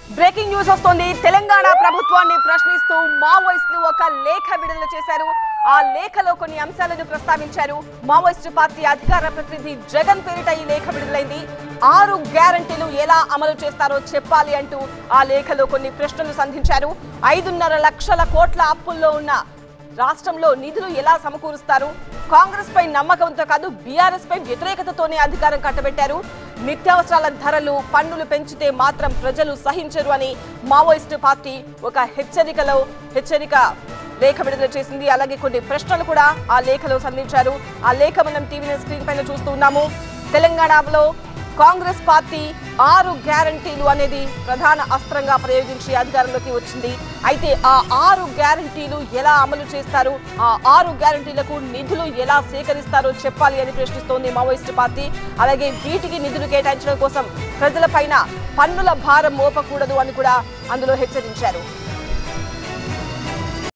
breaking news వస్తోంది తెలంగాణ ప్రభుత్వాన్ని ప్రశ్నిస్తూ మావోయిస్టులు ఒక లేఖ విడుదల చేశారు ఆ లేఖలో కొన్ని అంశాలను ప్రస్తావించారు మావోయిస్టు పార్టీ అధికార ప్రతినిధి జగన్ పేరిట ఈ లేఖ విడుదలైంది ఆరు గ్యారంటీలు ఎలా అమలు చేస్తారో చెప్పాలి అంటూ ఆ లేఖలో కొన్ని ప్రశ్నలు సంధించారు ఐదున్నర లక్షల కోట్ల అప్పుల్లో ఉన్న రాష్ట్రంలో నిధులు ఎలా సమకూరుస్తారు కాంగ్రెస్ పై నమ్మకంతో కాదు బీఆర్ఎస్ పై వ్యతిరేకతతోనే అధికారం కట్టబెట్టారు నిత్యావసరాల ధరలు పన్నులు పెంచితే మాత్రం ప్రజలు సహించరు అని మావోయిస్టు పార్టీ ఒక హెచ్చరికలో హెచ్చరిక లేఖ విడుదల చేసింది అలాగే కొన్ని ప్రశ్నలు కూడా ఆ లేఖలో సంధించారు ఆ లేఖ మనం టీవీ స్క్రీన్ పైన చూస్తూ ఉన్నాము తెలంగాణలో కాంగ్రెస్ పార్టీ ఆరు గ్యారంటీలు అనేది ప్రధాన అస్త్రంగా ప్రయోగించి అధికారంలోకి వచ్చింది అయితే ఆ ఆరు గ్యారంటీలు ఎలా అమలు చేస్తారు ఆ ఆరు గ్యారంటీలకు నిధులు ఎలా సేకరిస్తారో చెప్పాలి అని ప్రశ్నిస్తోంది మావోయిస్టు పార్టీ అలాగే వీటికి నిధులు కేటాయించడం కోసం ప్రజలపైన పన్నుల భారం మోపకూడదు అని కూడా అందులో హెచ్చరించారు